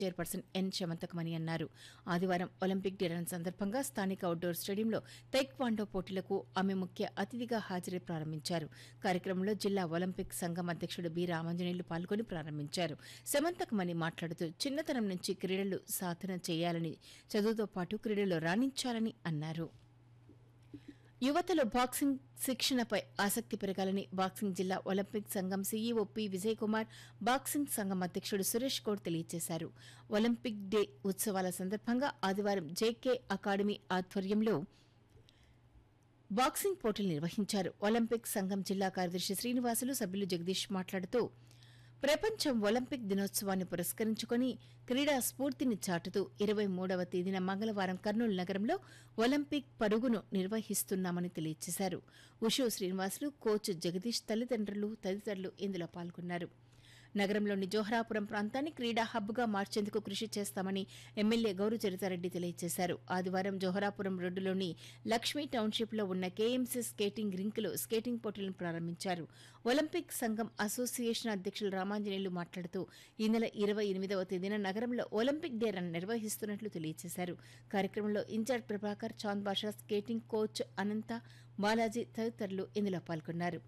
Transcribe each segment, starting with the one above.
chairperson ఎన్ శమంతకమణి అన్నారు ఆదివారం Olympic day run సందర్భంగా స్థానిక అవుట్డోర్ స్టేడియంలో తైక్వాండో పోటీలకు ఆమె ముఖ్య అతిథిగా హాజరై ప్రారంభించారు కార్యక్రమంలో జిల్లా ఒలింపిక్ సంఘం అధ్యక్షుడు బి రామాంజనేయులు పాల్గొని ప్రారంభించారు శమంతకమణి మాట్లాడుతూ చిన్నతనం నుంచి క్రీడలు సాధన చేయాలని చదువుతో పాటు క్రీడల్లో రాణించాలని అన్నారు యువతలో బాక్సింగ్ శిక్షణపై ఆసక్తి పెరగాలని బాక్సింగ్ జిల్లా ఒలింపిక్ సంఘం CEO P Vijay Kumar boxing సంఘం అధ్యక్షుడు సురేష్ గౌడ్ తెలియజేశారు ఒలింపిక్ డే ఉత్సవాల సందర్భంగా ఆదివారం జేకే అకాడమీ ఆధ్వర్యంలో బాక్సింగ్ పోటీలు నిర్వహించారు ఒలింపిక్ సంఘం జిల్లా కార్యదర్శి శ్రీనివాసులు సభ్యులు జగదీష్ మాట్లాడుతూ ప్రపంచం ఒలింపిక్ దినోత్సవాన్ని పురస్కరించుకొని క్రీడా స్ఫూర్తిని చాటుతూ ఇరవై మూడవ తేదీన మంగళవారం కర్నూలు నగరంలో ఒలింపిక్ పరుగును నిర్వహిస్తున్నామని తెలియజేశారు ఉషు శ్రీనివాసులు కోచ్ జగదీష్ తల్లిదండ్రులు తదితరులు ఇందులో పాల్గొన్నారు నగరంలోని జోహరాపురం ప్రాంతాన్ని క్రీడా హబ్గా మార్చేందుకు కృషి చేస్తామని ఎమ్మెల్యే గౌరు చరితారెడ్డి తెలియజేశారు ఆదివారం జోహరాపురం రోడ్డులోని లక్ష్మీ టౌన్షిప్లో ఉన్న కేఎంసీ స్కేటింగ్ రింకులో స్కేటింగ్ పోటీలను ప్రారంభించారు ఒలింపిక్ సంఘం అసోసియేషన్ అధ్యక్షులు రామాంజనేయులు మాట్లాడుతూ ఈ నెల ఇరవై ఎనిమిదవ తేదీన నగరంలో ఒలింపిక్ డే రన్ నిర్వహిస్తున్నట్లు తెలియజేశారు కార్యక్రమంలో incharge Prabhakar Chand Basha skating coach Anantha Balaji తదితరులు ఇందులో పాల్గొన్నారు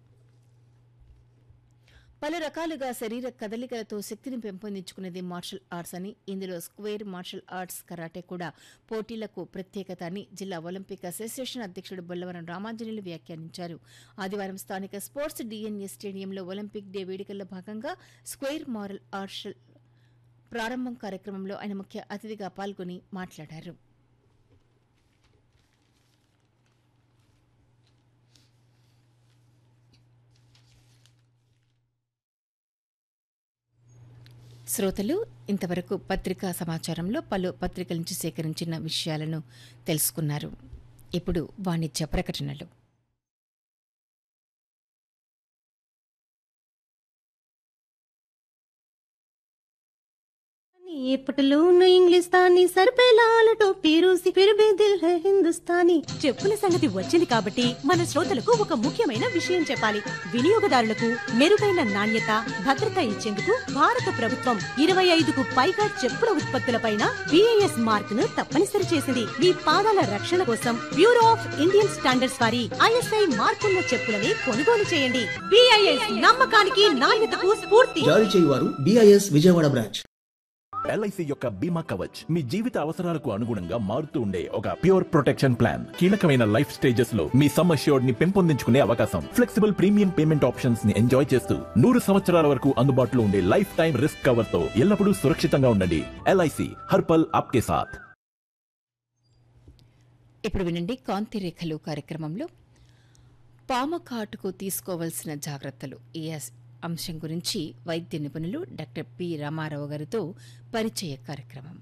పలు రకాలుగా శరీర కదలికలతో శక్తిని పెంపొందించుకునేది మార్షల్ ఆర్ట్స్ అని ఇందులో స్క్వేర్ మార్షల్ ఆర్ట్స్ కరాటే కూడా పోటీలకు ప్రత్యేకత అని జిల్లా ఒలింపిక్ అసోసియేషన్ అధ్యక్షుడు బొల్లవరం రామాంజనేయులు వ్యాఖ్యానించారు ఆదివారం స్థానిక స్పోర్ట్స్ డిఎన్ఏ స్టేడియంలో ఒలింపిక్ డే వేడుకల్లో భాగంగా స్క్వేర్ మార్షల్ ఆర్ట్స్ ప్రారంభం కార్యక్రమంలో ఆయన ముఖ్య అతిథిగా పాల్గొని మాట్లాడారు శ్రోతలు ఇంతవరకు పత్రికా సమాచారంలో పలు పత్రికల నుంచి సేకరించిన విషయాలను తెలుసుకున్నారు ఇప్పుడు వాణిజ్య ప్రకటనలు ये पटलून इंग्लिस्तानी सर पे लाल टोपी रूसी फिर भी दिल है हिंदुस्तानी చెప్పుల సంగతి వచ్చింది కాబట్టి మన శ్రోతలకు ఒక ముఖ్యమైన విషయం చెప్పాలి వినియోగదారులకు మెరుగైన నాణ్యత భద్రత ఇచ్చేందుకు భారత ప్రభుత్వం ఇరవై ఐదుకు పైగా చెప్పుల ఉత్పత్తులపైన బిఐఎస్ మార్క్ ను తప్పనిసరి చేసింది మీ పాదాల రక్షణ కోసం బ్యూరో ఆఫ్ ఇండియన్ స్టాండర్డ్స్ వారి ఐఎస్ఐ మార్కున్న చెప్పులని కొనుగోలు చేయండి బిఐఎస్ నమ్మకానికి నాణ్యతకు స్ఫూర్తి జారీ చేయువారు బిఐఎస్ విజయవాడ బ్రాంచ్ ఎల్ఐసి యొక్క బీమా కవచ్ మీ జీవిత అవసరాలకు అనుగుణంగా మారుతూ ఉండే ఒక ప్యూర్ ప్రొటెక్షన్ ప్లాన్ కీలకమైన లైఫ్ స్టేజెస్ లో మీ సమ్ అష్యూర్డ్ ని పెంపొందించుకునే అవకాశం ఫ్లెక్సిబుల్ ప్రీమియం పేమెంట్ ఆప్షన్స్ ని ఎంజాయ్ చేస్తూ నూరు సంవత్సరాల వరకు అందుబాటులో ఉండే లైఫ్ టైం రిస్క్ కవర్ తో ఎల్లప్పుడూ సురక్షితంగా ఉండండి ఎల్ఐసి హర్పల్ ఆప్కే సాథ్ ఇప్పుడు వినండి కాంతి రేఖలు కార్యక్రమంలో పాము కాటుకు తీసుకోవలసిన జాగ్రత్తలు ఈ అస్- అంశం గురించి వైద్య నిపుణులు డాక్టర్ పి రామారావు గారితో పరిచయ కార్యక్రమం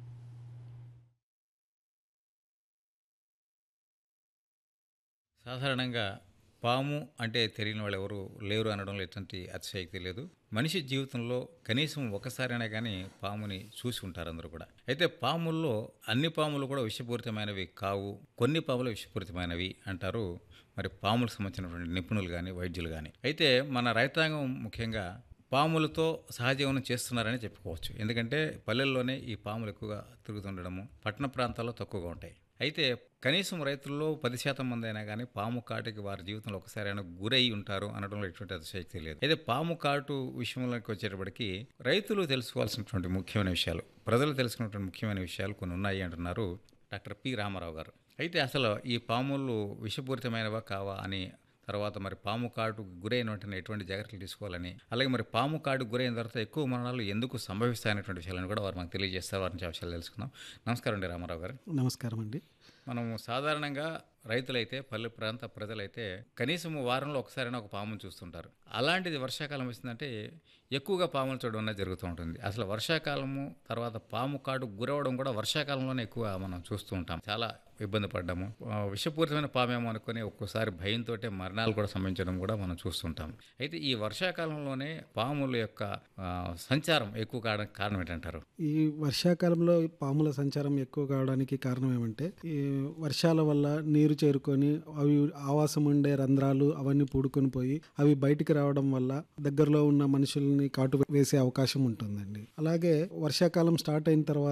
సాధారణంగా పాము అంటే తెలియని వాళ్ళు ఎవరు లేరు అనడంలో ఎటువంటి అతిశయక్తి లేదు మనిషి జీవితంలో కనీసం ఒకసారైనా కానీ పాముని చూసి ఉంటారు అందరూ కూడా అయితే పాముల్లో అన్ని పాములు కూడా విషపూరితమైనవి కావు కొన్ని పాములు విషపూరితమైనవి అంటారు మరి పాములకు సంబంధించినటువంటి నిపుణులు కానీ వైద్యులు కానీ అయితే మన రైతాంగం ముఖ్యంగా పాములతో సహజీవనం చేస్తున్నారని చెప్పుకోవచ్చు ఎందుకంటే పల్లెల్లోనే ఈ పాములు ఎక్కువగా తిరుగుతుండడము పట్టణ ప్రాంతాల్లో తక్కువగా ఉంటాయి అయితే కనీసం రైతుల్లో పది శాతం మంది అయినా కానీ పాము కాటుకి వారి జీవితంలో ఒకసారి అయినా గురై ఉంటారు అనడంలో ఎటువంటి అతిశయక్తి లేదు అయితే పాము కాటు విషయంలోకి వచ్చేటప్పటికి రైతులు తెలుసుకోవాల్సినటువంటి ముఖ్యమైన విషయాలు ప్రజలు తెలుసుకున్నటువంటి ముఖ్యమైన విషయాలు కొన్ని ఉన్నాయి అంటున్నారు డాక్టర్ పి రామారావు గారు అయితే అసలు ఈ పాములు విషపూరితమైనవా కావా అని తర్వాత మరి పాము కాటు గురైన వెంటనే ఎటువంటి జాగ్రత్తలు తీసుకోవాలని అలాగే మరి పాము కాటు గురైన తర్వాత ఎక్కువ మరణాలు ఎందుకు సంభవిస్తాయనేటువంటి విషయాలను కూడా వారు మాకు తెలియజేస్తారు వారి నుంచి ఆ విషయాలు తెలుసుకుందాం నమస్కారం అండి రామారావు గారు నమస్కారం అండి మనము సాధారణంగా రైతులైతే పల్లె ప్రాంత ప్రజలైతే కనీసం వారంలో ఒకసారైనా ఒక పామును చూస్తుంటారు అలాంటిది వర్షాకాలం వచ్చిందంటే ఎక్కువగా పాములు చూడడం అనేది జరుగుతూ ఉంటుంది అసలు వర్షాకాలము తర్వాత పాము కాటు గురవడం కూడా వర్షాకాలంలోనే ఎక్కువ మనం చూస్తూ ఉంటాం చాలా ఇబ్బంది పడ్డాము ఆ, విషపూరితమైన పామేమో అనుకుని ఒక్కోసారి భయంతో మరణాలు కూడా సంభవించడం కూడా మనం చూస్తుంటాం అయితే ఈ వర్షాకాలంలోనే పాముల యొక్క ఆ, సంచారం ఎక్కువ కావడానికి కారణం ఏంటంటారు ఈ వర్షాకాలంలో పాముల సంచారం ఎక్కువ కావడానికి కారణం ఏమంటే ఈ వర్షాల వల్ల నీరు చేరుకొని అవి ఆవాసం ఉండే రంధ్రాలు అవన్నీ పూడుకొని పోయి అవి బయటికి రావడం వల్ల దగ్గరలో ఉన్న మనుషుల్ని కాటు వేసే అవకాశం ఉంటుందండి అలాగే వర్షాకాలం స్టార్ట్ అయిన తర్వాత